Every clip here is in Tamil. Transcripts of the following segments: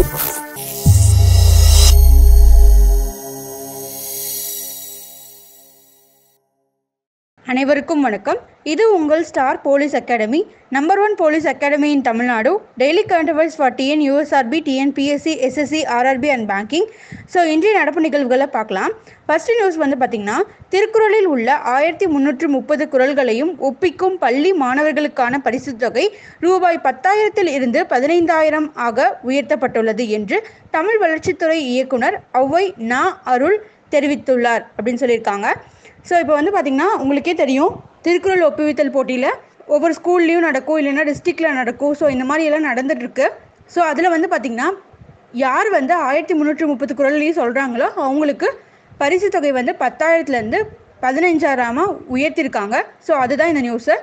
அனைவருக்கும் வணக்கம் இது உங்கள் star police academy number one police academy in Tamil Nadu daily current affairs for TN USRB TNPSC SSC RRB and banking so இன்றைய நடப்பு நிகழ்வுகளை பார்க்கலாம் ஃபர்ஸ்ட் நியூஸ் வந்து பார்த்திங்கன்னா திருக்குறளில் உள்ள ஆயிரத்தி முந்நூற்று முப்பது குறள்களையும் ஒப்பிக்கும் பள்ளி மாணவர்களுக்கான பரிசுத் தொகை ரூபாய் பத்தாயிரத்தில் இருந்து பதினைந்தாயிரம் ஆக உயர்த்தப்பட்டுள்ளது என்று தமிழ் வளர்ச்சித்துறை இயக்குனர் ஔவை நா அருள் தெரிவித்துள்ளார் அப்படின்னு சொல்லியிருக்காங்க ஸோ இப்போ வந்து பார்த்திங்கன்னா உங்களுக்கே தெரியும் திருக்குறள் ஒப்புவித்தல் போட்டியில் ஒவ்வொரு ஸ்கூல்லையும் நடக்கும் இல்லைன்னா டிஸ்ட்ரிக்டில் நடக்கும் ஸோ இந்த மாதிரி எல்லாம் நடந்துகிட்ருக்கு ஸோ அதில் வந்து பார்த்திங்கன்னா யார் வந்து ஆயிரத்தி முந்நூற்றி முப்பது குரல்லையும் சொல்கிறாங்களோ அவங்களுக்கு பரிசு தொகை வந்து பத்தாயிரத்துலேருந்து பதினஞ்சாயிரமாக உயர்த்தியிருக்காங்க ஸோ அதுதான் இந்த நியூஸு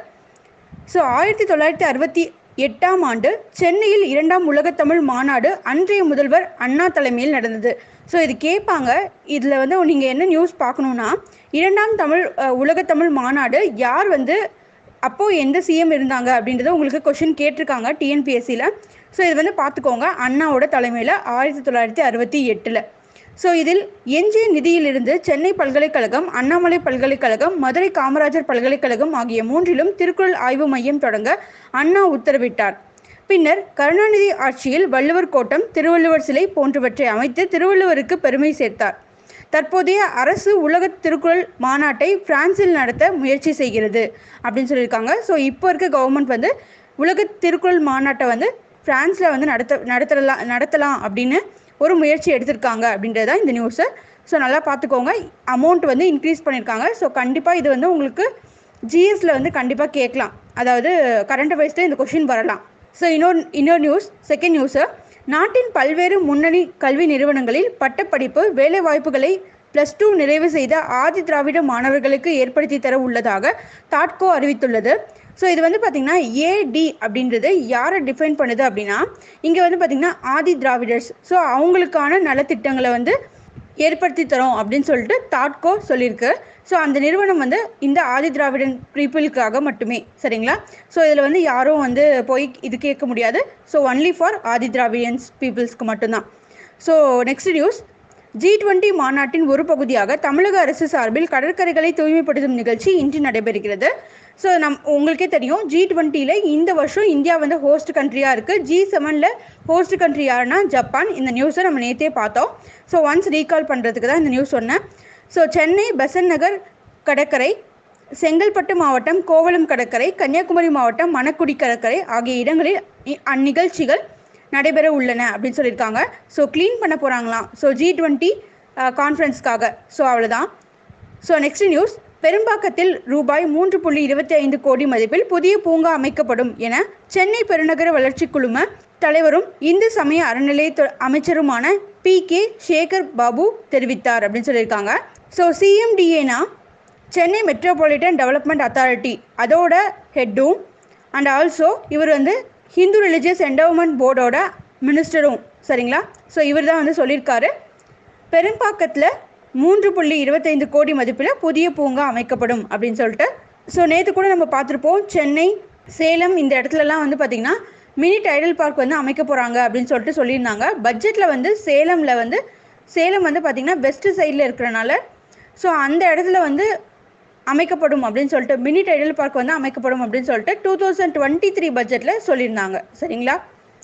ஸோ ஆயிரத்தி தொள்ளாயிரத்தி அறுபத்தி எட்டாம் ஆண்டு சென்னையில் இரண்டாம் உலகத்தமிழ் மாநாடு அன்றைய முதல்வர் அண்ணா தலைமையில் நடந்தது ஸோ இது கேட்பாங்க இதில் வந்து நீங்கள் என்ன நியூஸ் பார்க்கணுன்னா இரண்டாம் தமிழ் அஹ், உலகத்தமிழ் மாநாடு யார் வந்து அப்போது எந்த சிஎம் இருந்தாங்க அப்படின்றத உங்களுக்கு கொஷின் கேட்டிருக்காங்க டிஎன்பிஎஸ்சியில் ஸோ இது வந்து பார்த்துக்கோங்க அண்ணாவோட தலைமையில் ஆயிரத்தி தொள்ளாயிரத்தி அறுபத்தி எட்டில் ஸோ இதில் எஞ்சிய நிதியிலிருந்து சென்னை பல்கலைக்கழகம் அண்ணாமலை பல்கலைக்கழகம் மதுரை காமராஜர் பல்கலைக்கழகம் ஆகிய மூன்றிலும் திருக்குறள் ஆய்வு மையம் தொடங்க அண்ணா உத்தரவிட்டார் பின்னர் கருணாநிதி ஆட்சியில் வள்ளுவர் கோட்டம் திருவள்ளுவர் சிலை போன்றவற்றை அமைத்து திருவள்ளுவருக்கு பெருமை சேர்த்தார் தற்போதைய அரசு உலக திருக்குறள் மாநாட்டை பிரான்சில் நடத்த முயற்சி செய்கிறது அப்படின்னு சொல்லியிருக்காங்க ஸோ இப்போ இருக்க கவர்மெண்ட் வந்து உலக திருக்குறள் மாநாட்டை வந்து பிரான்ஸில் வந்து நடத்த நடத்தலாம் நடத்தலாம் அப்படின்னு ஒரு முயற்சி எடுத்திருக்காங்க அப்படின்றது தான் இந்த நியூஸு ஸோ நல்லா பார்த்துக்கோங்க அமௌண்ட் வந்து இன்க்ரீஸ் பண்ணியிருக்காங்க ஸோ கண்டிப்பாக இது வந்து உங்களுக்கு ஜிஎஸ்ல வந்து கண்டிப்பாக கேட்கலாம் அதாவது கரண்ட் அஃபேர்ஸில் இந்த கொஷின் வரலாம் ஸோ இன்னொரு இன்னொரு நியூஸ் செகண்ட் நியூஸு நாட்டின் பல்வேறு முன்னணி கல்வி நிறுவனங்களில் பட்டப்படிப்பு வேலைவாய்ப்புகளை ப்ளஸ் டூ நிறைவு செய்த ஆதி திராவிட மாணவர்களுக்கு ஏற்படுத்தி தர உள்ளதாக தாட்கோ அறிவித்துள்ளது ஸோ இது வந்து பார்த்திங்கன்னா ஏடி அப்படின்றது யாரை டிஃபைன் பண்ணுது அப்படின்னா இங்கே வந்து பார்த்திங்கன்னா ஆதி திராவிடர்ஸ் ஸோ அவங்களுக்கான நலத்திட்டங்களை வந்து ஏற்படுத்தி தரோம் அப்படின்னு சொல்லிட்டு தாட்கோ சொல்லியிருக்கு ஸோ அந்த நிறுவனம் வந்து இந்த ஆதி திராவிடன் பீப்புளுக்காக மட்டுமே சரிங்களா ஸோ இதில் வந்து யாரும் வந்து போய் இது கேட்க முடியாது so only for Adi Dravidians பீப்புள்ஸ்க்கு மட்டும்தான் so next news G twenty மாநாட்டின் ஒரு பகுதியாக தமிழக அரசு சார்பில் கடற்கரைகளை தூய்மைப்படுத்தும் நிகழ்ச்சி இன்று நடைபெறுகிறது ஸோ நம் உங்களுக்கே தெரியும் ஜி டுவெண்ட்டியில் இந்த வருஷம் இந்தியா வந்து ஹோஸ்ட் கண்ட்ரியாக இருக்குது ஜி செவனில் ஹோஸ்ட் கண்ட்ரி யாருன்னா ஜப்பான் இந்த நியூஸை நம்ம நேற்றே பார்த்தோம் ஸோ ஒன்ஸ் ரீகால் பண்ணுறதுக்கு தான் இந்த நியூஸ் சொன்னேன் ஸோ சென்னை பெசன் நகர் கடற்கரை செங்கல்பட்டு மாவட்டம் கோவளம் கடற்கரை கன்னியாகுமரி மாவட்டம் மணக்குடி கடற்கரை ஆகிய இடங்களில் இ- அந்நிகழ்ச்சிகள் நடைபெற உள்ளன அப்படின்னு சொல்லியிருக்காங்க ஸோ க்ளீன் பண்ண போகிறாங்களாம் ஸோ ஜி டுவெண்ட்டி கான்ஃபரன்ஸ்க்காக ஸோ அவ்வளோதான் ஸோ நெக்ஸ்ட் நியூஸ் பெரும்பாக்கத்தில் ரூபாய் மூன்று புள்ளி இருபத்தி ஐந்து கோடி மதிப்பில் புதிய பூங்கா அமைக்கப்படும் என சென்னை பெருநகர வளர்ச்சி குழும தலைவரும் இந்து சமய அறநிலைய அமைச்சருமான பி கே சேகர் பாபு தெரிவித்தார் அப்படின்னு சொல்லியிருக்காங்க ஸோ சிஎம்டிஏனா சென்னை மெட்ரோபாலிட்டன் டெவலப்மெண்ட் அத்தாரிட்டி அதோட ஹெட்டும் அண்ட் ஆல்சோ இவர் வந்து ஹிந்து ரிலிஜியஸ் என்டோவ்மெண்ட் போர்டோட மினிஸ்டரும் சரிங்களா ஸோ இவர் தான் வந்து சொல்லியிருக்காரு பெரும்பாக்கத்தில் மூன்று புள்ளி இருபத்தைந்து கோடி மதிப்பில் புதிய பூங்கா அமைக்கப்படும் அப்படின்னு சொல்லிட்டு ஸோ நேற்று கூட நம்ம பார்த்துருப்போம் சென்னை சேலம் இந்த இடத்துலலாம் வந்து பார்த்திங்கன்னா மினி டைடல் பார்க் வந்து அமைக்க போகிறாங்க அப்படின்னு சொல்லிட்டு சொல்லியிருந்தாங்க பட்ஜெட்டில் வந்து சேலமில் வந்து சேலம் வந்து பார்த்திங்கன்னா வெஸ்ட் சைடில் இருக்கிறனால ஸோ அந்த இடத்துல வந்து அமைக்கப்படும் அப்படின்னு சொல்லிட்டு மினி டைடல் பார்க் வந்து அமைக்கப்படும் அப்படின்னு சொல்லிட்டு டூ தௌசண்ட் டுவெண்ட்டி த்ரீ பட்ஜெட்டில் சொல்லியிருந்தாங்க சரிங்களா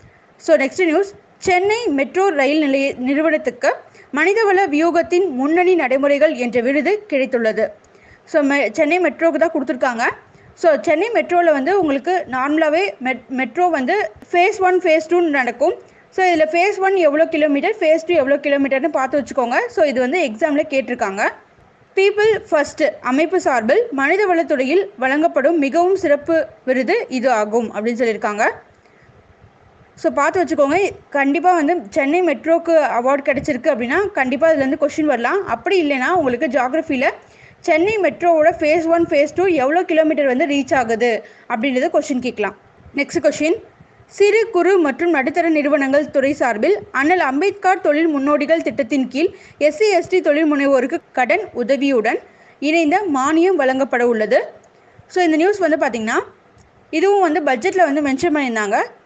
so next news Chennai metro ரயில் நிலைய நிறுவனத்துக்கு மனிதவள வியூகத்தின் முன்னணி நடைமுறைகள் என்ற விருது கிடைத்துள்ளது ஸோ மெ சென்னை மெட்ரோக்கு தான் கொடுத்துருக்காங்க ஸோ சென்னை மெட்ரோவில் வந்து உங்களுக்கு நார்மலாகவே மெட் மெட்ரோ வந்து ஃபேஸ் ஒன் ஃபேஸ் டூன்னு நடக்கும் ஸோ இதில் ஃபேஸ் ஒன் எவ்வளோ கிலோமீட்டர் ஃபேஸ் டூ எவ்வளோ கிலோமீட்டர்னு பார்த்து வச்சுக்கோங்க ஸோ இது வந்து எக்ஸாமில் கேட்டிருக்காங்க பீப்புள் ஃபர்ஸ்ட் அமைப்பு சார்பில் மனிதவளத்துறையில் வழங்கப்படும் மிகவும் சிறப்பு விருது இது ஆகும் அப்படின்னு சொல்லியிருக்காங்க ஸோ பார்த்து வச்சுக்கோங்க கண்டிப்பாக வந்து சென்னை மெட்ரோக்கு அவார்ட் கிடச்சிருக்கு அப்படின்னா கண்டிப்பாக இதுலேருந்து கொஷின் வரலாம் அப்படி இல்லைன்னா உங்களுக்கு ஜாகிரஃபியில் சென்னை மெட்ரோவோட ஃபேஸ் ஒன் ஃபேஸ் டூ எவ்வளோ கிலோமீட்டர் வந்து ரீச் ஆகுது அப்படின்றத கொஷின் கேட்கலாம் நெக்ஸ்ட் கொஷின் சிறு குறு மற்றும் நடுத்தர நிறுவனங்கள் துறை சார்பில் அண்ணல் அம்பேத்கர் தொழில் முன்னோடிகள் திட்டத்தின் கீழ் எஸ்சி எஸ்டி தொழில் முனைவோருக்கு கடன் உதவியுடன் இணைந்த மானியம் வழங்கப்பட உள்ளது ஸோ இந்த நியூஸ் வந்து பார்த்திங்கன்னா இதுவும் வந்து பட்ஜெட்டில் வந்து மென்ஷன் பண்ணியிருந்தாங்க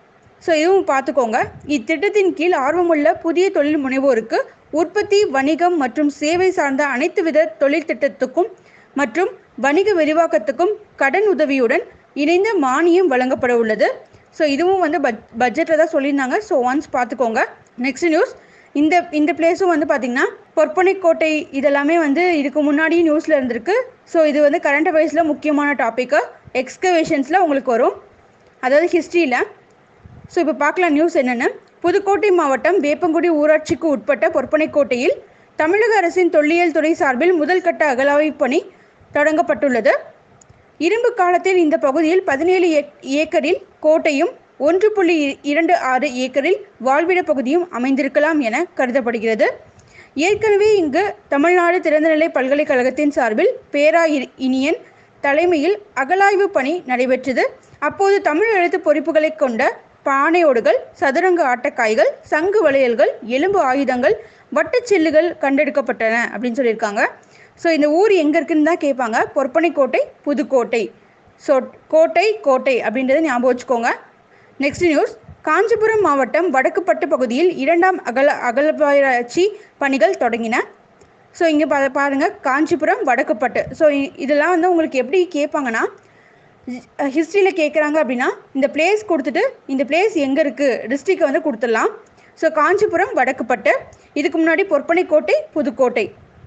ஸோ இதுவும் பார்த்துக்கோங்க இத்திட்டத்தின் கீழ் ஆர்வமுள்ள புதிய தொழில் முனைவோருக்கு உற்பத்தி வணிகம் மற்றும் சேவை சார்ந்த அனைத்து வித தொழில் திட்டத்துக்கும் மற்றும் வணிக விரிவாக்கத்துக்கும் கடன் உதவியுடன் இணைந்த மானியம் வழங்கப்பட உள்ளது ஸோ இதுவும் வந்து பட் பட்ஜெட்டில் தான் சொல்லியிருந்தாங்க ஸோ ஒன்ஸ் பார்த்துக்கோங்க நெக்ஸ்ட் நியூஸ் இந்த இந்த பிளேஸும் வந்து பார்த்திங்கன்னா பொற்பனை கோட்டை இதெல்லாமே வந்து இதுக்கு முன்னாடி நியூஸில் இருந்திருக்கு ஸோ இது வந்து கரண்ட் அஃபேர்ஸில் முக்கியமான டாப்பிக்கு எக்ஸ்கவேஷன்ஸில் உங்களுக்கு வரும் அதாவது ஹிஸ்ட்ரியில் ஸோ இப்போ பார்க்கலாம் நியூஸ் என்னென்னு புதுக்கோட்டை மாவட்டம் வேப்பங்குடி ஊராட்சிக்கு உட்பட்ட பொற்பனைக்கோட்டையில் தமிழக அரசின் தொல்லியல் துறை சார்பில் முதல் கட்ட அகலாய்வு பணி தொடங்கப்பட்டுள்ளது இரும்பு காலத்தில் இந்த பகுதியில் பதினேழு ஏக்கரில் கோட்டையும் ஒன்று புள்ளி இரண்டு ஆறு ஏக்கரில் வாழ்விட பகுதியும் அமைந்திருக்கலாம் என கருதப்படுகிறது ஏற்கனவே இங்கு தமிழ்நாடு திறந்தநிலை பல்கலைக்கழகத்தின் சார்பில் பேரா இனியன் தலைமையில் அகலாய்வு பணி நடைபெற்றது அப்போது தமிழ் எழுத்து பொறிப்புகளை கொண்ட பானையோடுகள் சதுரங்க ஆட்டக்காய்கள் சங்கு வளையல்கள் எலும்பு ஆயுதங்கள் வட்டச்சில்லுகள் கண்டெடுக்கப்பட்டன அப்படின்னு சொல்லியிருக்காங்க ஸோ இந்த ஊர் எங்கே இருக்குன்னு தான் கேட்பாங்க பொற்பனைக்கோட்டை புதுக்கோட்டை ஸோ கோட்டை கோட்டை அப்படின்றத ஞாபகம் வச்சுக்கோங்க நெக்ஸ்ட் நியூஸ் காஞ்சிபுரம் மாவட்டம் வடக்குப்பட்டு பகுதியில் இரண்டாம் அகல அகலபாராய்ச்சி பணிகள் தொடங்கின ஸோ இங்கே பா பாருங்கள் காஞ்சிபுரம் வடக்குப்பட்டு ஸோ இதெல்லாம் வந்து உங்களுக்கு எப்படி கேட்பாங்கன்னா ஹிஸ்ட்ரியில் கேட்குறாங்க அப்படின்னா இந்த பிளேஸ் கொடுத்துட்டு இந்த பிளேஸ் எங்கே இருக்குது டிஸ்ட்ரிக்டை வந்து கொடுத்துடலாம் ஸோ காஞ்சிபுரம் வடக்குப்பட்டு இதுக்கு முன்னாடி பொற்பனைக்கோட்டை புதுக்கோட்டை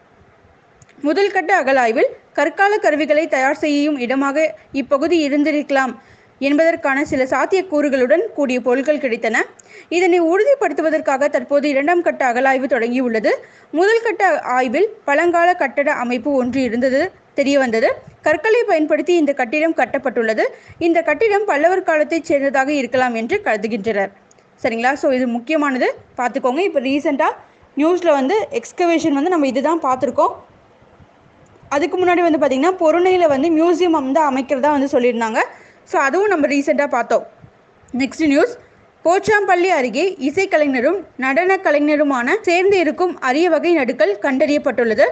முதல் கட்ட அகலாய்வில் கற்கால கருவிகளை தயார் செய்யும் இடமாக இப்பகுதி இருந்திருக்கலாம் என்பதற்கான சில சாத்தியக்கூறுகளுடன் கூடிய பொருட்கள் கிடைத்தன இதனை உறுதிப்படுத்துவதற்காக தற்போது இரண்டாம் கட்ட அகலாய்வு தொடங்கியுள்ளது முதல் கட்ட ஆய்வில் பழங்கால கட்டட அமைப்பு ஒன்று இருந்தது தெரிய வந்தது கற்களை பயன்படுத்தி இந்த கட்டிடம் கட்டப்பட்டுள்ளது இந்த கட்டிடம் பல்லவர் காலத்தைச் சேர்ந்ததாக இருக்கலாம் என்று கருதுகின்றனர் சரிங்களா ஸோ இது முக்கியமானது பார்த்துக்கோங்க இப்போ ரீசெண்டாக நியூஸில் வந்து எக்ஸ்கவேஷன் வந்து நம்ம இதுதான் பார்த்துருக்கோம் அதுக்கு முன்னாடி வந்து பார்த்திங்கன்னா பொருணையில் வந்து மியூசியம் வந்து அமைக்கிறதா வந்து சொல்லியிருந்தாங்க ஸோ அதுவும் நம்ம ரீசெண்டாக பார்த்தோம் நெக்ஸ்ட் நியூஸ் போச்சாம்பள்ளி அருகே இசைக்கலைஞரும் நடன கலைஞருமான சேர்ந்து இருக்கும் அரிய வகை நடுக்கள் கண்டறியப்பட்டுள்ளது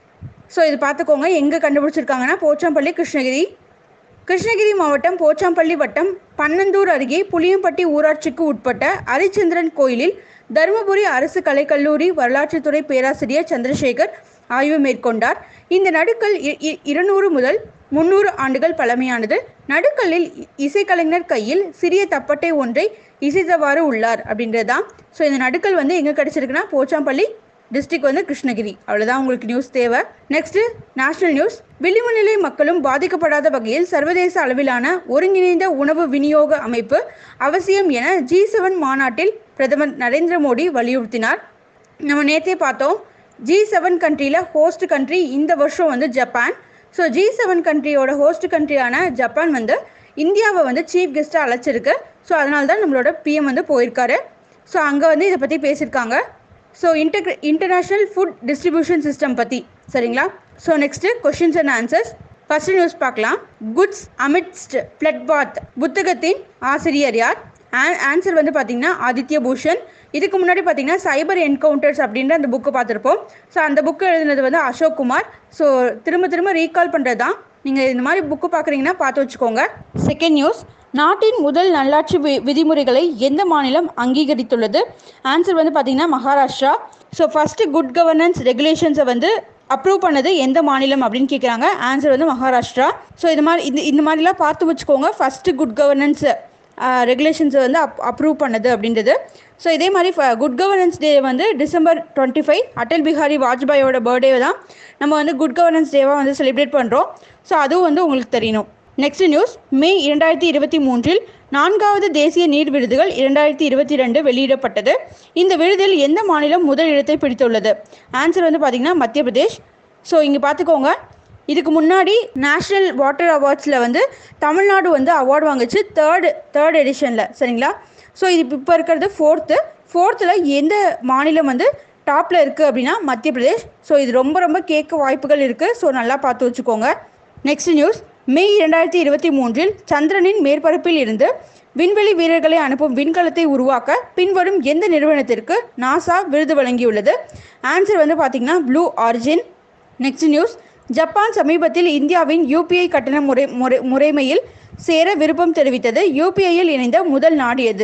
ஸோ இது பார்த்துக்கோங்க எங்கே கண்டுபிடிச்சிருக்காங்கன்னா போச்சாம்பள்ளி கிருஷ்ணகிரி கிருஷ்ணகிரி மாவட்டம் போச்சாம்பள்ளி வட்டம் பன்னந்தூர் அருகே புளியம்பட்டி ஊராட்சிக்கு உட்பட்ட ஹரிச்சந்திரன் கோயிலில் தருமபுரி அரசு கலைக்கல்லூரி வரலாற்றுத்துறை பேராசிரியர் சந்திரசேகர் ஆய்வு மேற்கொண்டார் இந்த நடுக்கல் இருநூறு முதல் முன்னூறு ஆண்டுகள் பழமையானது நடுக்கல்லில் இசைக்கலைஞர் கையில் சிறிய தப்பட்டை ஒன்றை இசைத்தவாறு உள்ளார் அப்படின்றது தான் ஸோ இந்த நடுக்கல் வந்து எங்கே கிடச்சிருக்குன்னா போச்சாம்பள்ளி டிஸ்ட்ரிக்ட் வந்து கிருஷ்ணகிரி அவ்வளோதான் உங்களுக்கு நியூஸ் தேவை நெக்ஸ்ட் நேஷனல் நியூஸ் விளிம்பு நிலை மக்களும் பாதிக்கப்படாத வகையில் சர்வதேச அளவிலான ஒருங்கிணைந்த உணவு விநியோக அமைப்பு அவசியம் என ஜி செவன் மாநாட்டில் பிரதமர் நரேந்திர மோடி வலியுறுத்தினார் நம்ம நேற்றே பார்த்தோம் ஜி செவன் கண்ட்ரியில் ஹோஸ்ட் கண்ட்ரி இந்த வருஷம் வந்து ஜப்பான் ஸோ ஜி செவன் கண்ட்ரியோட ஹோஸ்ட் கண்ட்ரியான ஜப்பான் வந்து இந்தியாவை வந்து சீஃப் கெஸ்ட்டாக அழைச்சிருக்கு ஸோ அதனால தான் நம்மளோட பிஎம் வந்து போயிருக்காரு ஸோ அங்கே வந்து இதை பற்றி பேசியிருக்காங்க so integra international food distribution system பற்றி சரிங்களா so next questions and answers first news பார்க்கலாம் குட்ஸ் அமிட்ஸ்ட் பிளட் பாத் புத்தகத்தின் ஆசிரியர் யார் ஆன்சர் வந்து பார்த்தீங்கன்னா ஆதித்ய பூஷன் இதுக்கு முன்னாடி பார்த்தீங்கன்னா சைபர் என்கவுண்டர்ஸ் அப்படின்ற அந்த புக்கு பார்த்துருப்போம் ஸோ அந்த புக்கு எழுதினது வந்து அசோக் குமார் ஸோ திரும்ப திரும்ப ரீகால் பண்ணுறது தான் நீங்கள் இந்த மாதிரி புக்கு பார்க்குறீங்கன்னா பார்த்து வச்சுக்கோங்க செகண்ட் நியூஸ் நாட்டின் முதல் நல்லாட்சி வி விதிமுறைகளை எந்த மாநிலம் அங்கீகரித்துள்ளது ஆன்சர் வந்து பார்த்தீங்கன்னா Maharashtra so first good governance ரெகுலேஷன்ஸை வந்து அப்ரூவ் பண்ணது எந்த மாநிலம் அப்படின்னு கேட்குறாங்க ஆன்சர் வந்து மகாராஷ்டிரா ஸோ இது மாதிரி இந்த இந்த மாதிரிலாம் பார்த்து வச்சுக்கோங்க ஃபஸ்ட்டு குட் கவர்னன்ஸ் ரெகுலேஷன்ஸை வந்து அப் அப்ரூவ் பண்ணது அப்படின்றது ஸோ இதே மாதிரி குட் கவர்னன்ஸ் டே வந்து December twenty five Atal Bihari வாஜ்பாயோட பர்த்டே தான் நம்ம வந்து குட் கவர்னன்ஸ் டேவாக வந்து செலிப்ரேட் பண்ணுறோம் ஸோ அதுவும் வந்து உங்களுக்கு தெரியணும் நெக்ஸ்ட் நியூஸ் மே இரண்டாயிரத்தி இருபத்தி மூன்றில் நான்காவது தேசிய நீர் விருதுகள் இரண்டாயிரத்தி இருபத்தி ரெண்டு வெளியிடப்பட்டது இந்த விருதில் எந்த மாநிலம் முதல் இடத்தை பிடித்துள்ளது ஆன்சர் வந்து பார்த்திங்கன்னா மத்திய பிரதேஷ் ஸோ இங்கே பார்த்துக்கோங்க இதுக்கு முன்னாடி நேஷ்னல் வாட்டர் அவார்ட்ஸில் வந்து தமிழ்நாடு வந்து அவார்டு வாங்குச்சு தேர்டு தேர்ட் எடிஷனில் சரிங்களா ஸோ இது இப்போ இருக்கிறது ஃபோர்த்து ஃபோர்த்தில் எந்த மாநிலம் வந்து டாப்பில் இருக்குது அப்படின்னா மத்திய பிரதேஷ் ஸோ இது ரொம்ப ரொம்ப கேட்க வாய்ப்புகள் இருக்குது ஸோ நல்லா பார்த்து வச்சுக்கோங்க நெக்ஸ்ட் நியூஸ் மே இரண்டாயிரத்தி இருபத்தி மூன்றில் சந்திரனின் மேற்பரப்பில் இருந்து விண்வெளி வீரர்களை அனுப்பும் விண்கலத்தை உருவாக்க பின்வரும் எந்த நிறுவனத்திற்கு நாசா விருது வழங்கியுள்ளது ஆன்சர் வந்து பார்த்தீங்கன்னா blue origin next news Japan சமீபத்தில் இந்தியாவின் யூபிஐ கட்டண முறை முறை முறைமையில் சேர விருப்பம் தெரிவித்தது யூபிஐயில் இணைந்த முதல் நாடு எது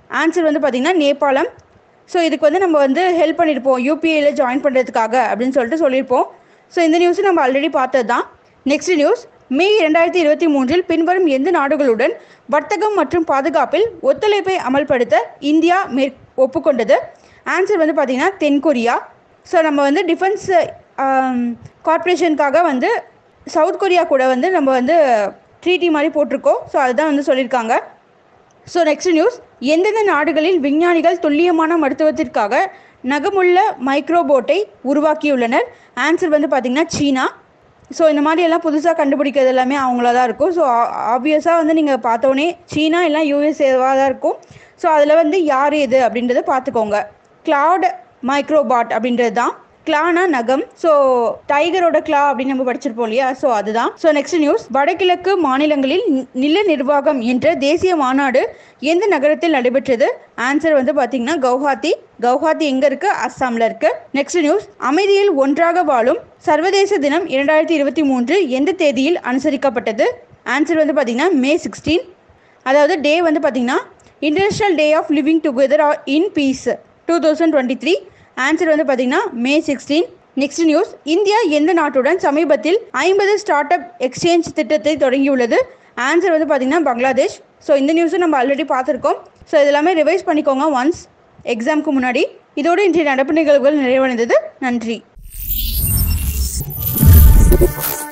ஆன்சர் வந்து பார்த்திங்கன்னா நேபாளம் ஸோ இதுக்கு வந்து நம்ம வந்து ஹெல்ப் பண்ணியிருப்போம் யூபிஐயில் ஜாயின் பண்ணுறதுக்காக அப்படின்னு சொல்லிட்டு சொல்லியிருப்போம் ஸோ இந்த நியூஸும் நம்ம ஆல்ரெடி பார்த்தது தான் நெக்ஸ்ட் நியூஸ் மே இரண்டாயிரத்தி இருபத்தி மூன்றில் பின்வரும் எந்த நாடுகளுடன் வர்த்தகம் மற்றும் பாதுகாப்பில் ஒத்துழைப்பை அமல்படுத்த இந்தியா மேற் ஒப்புக்கொண்டது ஆன்சர் வந்து பார்த்திங்கன்னா தென்கொரியா ஸோ நம்ம வந்து டிஃபென்ஸ் கார்ப்பரேஷனுக்காக வந்து சவுத் கொரியா கூட வந்து நம்ம வந்து ட்ரீட்டி மாதிரி போட்டிருக்கோம் ஸோ அதுதான் வந்து சொல்லியிருக்காங்க ஸோ நெக்ஸ்ட் நியூஸ் எந்தெந்த நாடுகளில் விஞ்ஞானிகள் துல்லியமான மருத்துவத்திற்காக நகமுள்ள மைக்ரோபோட்டை உருவாக்கியுள்ளனர் ஆன்சர் வந்து பார்த்திங்கன்னா சீனா ஸோ இந்த மாதிரி எல்லாம் புதுசாக கண்டுபிடிக்கிறது எல்லாமே அவங்களா தான் இருக்கும் ஸோ ஆப்வியஸாக வந்து நீங்கள் பார்த்தோன்னே சீனா எல்லாம் யூஎஸ்ஏவாக தான் இருக்கும் ஸோ அதில் வந்து யார் எது அப்படின்றத பார்த்துக்கோங்க கிளாட் மைக்ரோபாட் அப்படின்றது தான் கிளானா நகம் ஸோ டைகரோட கிளா அப்படின்னு நம்ம படிச்சிருப்போம் இல்லையா ஸோ அதுதான் ஸோ நெக்ஸ்ட் நியூஸ் வடகிழக்கு மாநிலங்களில் நி- நில நிர்வாகம் என்ற தேசிய மாநாடு எந்த நகரத்தில் நடைபெற்றது ஆன்சர் வந்து பார்த்தீங்கன்னா கவுஹாத்தி கவுஹாத்தி எங்க இருக்கு அஸ்ஸாம்ல இருக்கு நெக்ஸ்ட் நியூஸ் அமைதியில் ஒன்றாக வாழும் சர்வதேச தினம் இரண்டாயிரத்தி இருபத்தி மூன்று எந்த தேதியில் அனுசரிக்கப்பட்டது ஆன்சர் வந்து பார்த்தீங்கன்னா மே சிக்ஸ்டீன் அதாவது டே வந்து பார்த்தீங்கன்னா international day of living together in peace two thousand twenty three answer வந்து பார்த்தீங்கன்னா May sixteen next news India எந்த நாட்டுடன் சமீபத்தில் ஐம்பது ஸ்டார்ட் அப் எக்ஸ்சேஞ்ச் திட்டத்தை தொடங்கியுள்ளது ஆன்சர் வந்து பார்த்தீங்கன்னா பங்களாதேஷ் ஸோ இந்த நியூஸும் நம்ம ஆல்ரெடி பார்த்துருக்கோம் ஸோ இது எல்லாமே ரிவைஸ் பண்ணிக்கோங்க ஒன்ஸ் எக்ஸாமுக்கு முன்னாடி இதோடு இன்றைய நடப்பு நிகழ்வுகள் நிறைவடைந்தது நன்றி